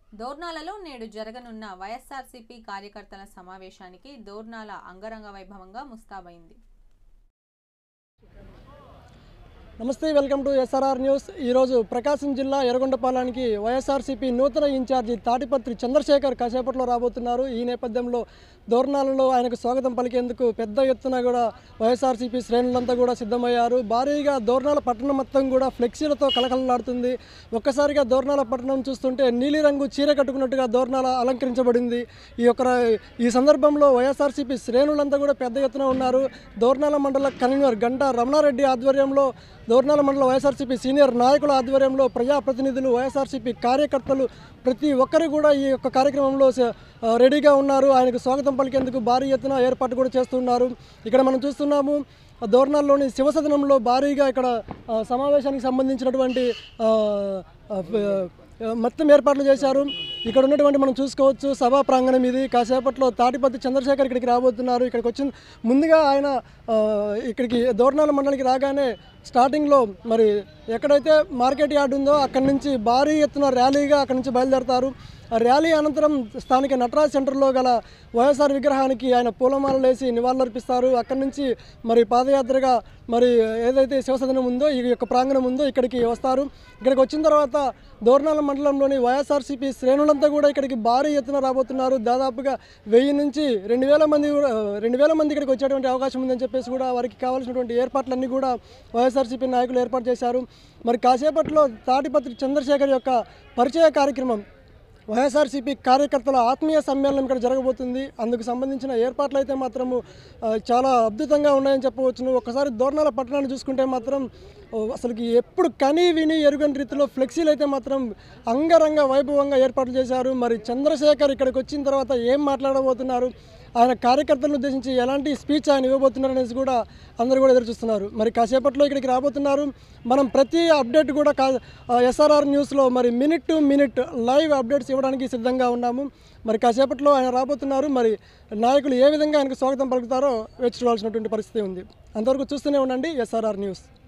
దోర్నాలలో నేడు జరగనున్న వైఎస్ఆర్సీపీ కార్యకర్తల సమావేశానికి దోర్నాల అంగరంగ వైభవంగా ముస్తాబైంది నమస్తే వెల్కమ్ టు ఎస్ఆర్ఆర్ న్యూస్ ఈరోజు ప్రకాశం జిల్లా ఎర్రగొండపాలెనికి వైఎస్ఆర్సీపీ నూతన ఇన్ఛార్జి తాటిపత్రి చంద్రశేఖర్ కాసేపట్లో రాబోతున్నారు ఈ నేపథ్యంలో దోర్నాలలో ఆయనకు స్వాగతం పలికేందుకు పెద్ద ఎత్తున కూడా వైఎస్ఆర్సీపీ శ్రేణులంతా కూడా సిద్ధమయ్యారు భారీగా దోర్నాల పట్టణం మొత్తం కూడా ఫ్లెక్సీలతో కలకలలాడుతుంది ఒక్కసారిగా దోర్నాల పట్టణం చూస్తుంటే నీలిరంగు చీర కట్టుకున్నట్టుగా దోర్నాల అలంకరించబడింది ఈ యొక్క ఈ సందర్భంలో వైఎస్ఆర్సీపీ శ్రేణులంతా కూడా పెద్ద ఎత్తున ఉన్నారు దోర్నాల మండల కన్వీనర్ గంటా రమణారెడ్డి ఆధ్వర్యంలో దోర్నాల మండల వైఎస్ఆర్సీపీ సీనియర్ నాయకుల ఆధ్వర్యంలో ప్రజాప్రతినిధులు వైఎస్ఆర్సీపీ కార్యకర్తలు ప్రతి ఒక్కరు కూడా ఈ యొక్క కార్యక్రమంలో స- ఆ, రెడీగా ఉన్నారు ఆయనకు స్వాగతం పలికేందుకు భారీ ఎత్తున ఏర్పాటు కూడా చేస్తున్నారు ఇక్కడ మనం చూస్తున్నాము ఆ దోర్నాల్లోని శివసదనంలో భారీగా ఇక్కడ ఆ, సమావేశానికి సంబంధించినటువంటి ఆ, ఆ, ఫ- ఆ, మొత్తం ఏర్పాట్లు చేశారు ఇక్కడ ఉన్నటువంటి మనం చూసుకోవచ్చు సభా ప్రాంగణం ఇది కాసేపట్లో తాటిపత్తి చంద్రశేఖర్ ఇక్కడికి రాబోతున్నారు ఇక్కడికి వచ్చిన ముందుగా ఆయన ఆ, ఇక్కడికి దోర్నాల మండలికి రాగానే స్టార్టింగ్లో మరి ఎక్కడైతే మార్కెట్ యార్డ్ ఉందో అక్కడి నుంచి భారీ ఎత్తున ర్యాలీగా అక్కడి నుంచి బయలుదేరతారు ఆ ర్యాలీ అనంతరం స్థానిక నటరాజ్ సెంటర్లో గల వైఎస్ఆర్ విగ్రహానికి ఆయన పూలమాలలు వేసి నివాళులర్పిస్తారు అక్కడి నుంచి మరి పాదయాత్రగా మరి ఏదైతే శివసదనం ఉందో ఈ యొక్క ప్రాంగణం ఉందో ఇక్కడికి వస్తారు ఇక్కడికి వచ్చిన తర్వాత దోర్నాల మండలంలోని వైఎస్ఆర్సీపీ శ్రేణులంతా కూడా ఇక్కడికి భారీ ఎత్తున రాబోతున్నారు దాదాపుగా వెయ్యి నుంచి రెండు వేల మంది కూడా రెండు వేల మంది ఇక్కడికి వచ్చేటువంటి అవకాశం ఉందని చెప్పేసి కూడా వారికి కావాల్సినటువంటి ఏర్పాట్లన్నీ కూడా వైఎస్ఆర్సీపీ నాయకులు ఏర్పాటు చేశారు మరి కాసేపట్లో తాటిపత్రి చంద్రశేఖర్ యొక్క పరిచయ కార్యక్రమం వైఎస్ఆర్సీపీ కార్యకర్తల ఆత్మీయ సమ్మేళనం ఇక్కడ జరగబోతుంది అందుకు సంబంధించిన ఏర్పాట్లు అయితే మాత్రము ఆ, చాలా అద్భుతంగా ఉన్నాయని చెప్పవచ్చును ఒకసారి దోర్నాల పట్టణాన్ని చూసుకుంటే మాత్రం ఓ, అసలుకి ఎప్పుడు కని విని ఎరుగని రీతిలో ఫ్లెక్సీలు అయితే మాత్రం అంగరంగ వైభవంగా ఏర్పాట్లు చేశారు మరి చంద్రశేఖర్ ఇక్కడికి వచ్చిన తర్వాత ఏం మాట్లాడబోతున్నారు ఆయన కార్యకర్తలను ఉద్దేశించి ఎలాంటి స్పీచ్ ఆయన ఇవ్వబోతున్నారు అనేసి కూడా అందరూ కూడా ఎదురు చూస్తున్నారు మరి కాసేపట్లో ఇక్కడికి రాబోతున్నారు మనం ప్రతి అప్డేట్ కూడా కా ఎస్ఆర్ఆర్ న్యూస్లో మరి minute to minute live updates ఇవ్వడానికి సిద్ధంగా ఉన్నాము మరి కాసేపట్లో ఆయన రాబోతున్నారు మరి నాయకులు ఏ విధంగా ఆయనకు స్వాగతం పలుకుతారో వేచి చూడాల్సినటువంటి పరిస్థితి ఉంది అంతవరకు చూస్తూనే ఉండండి ఎస్ఆర్ఆర్ న్యూస్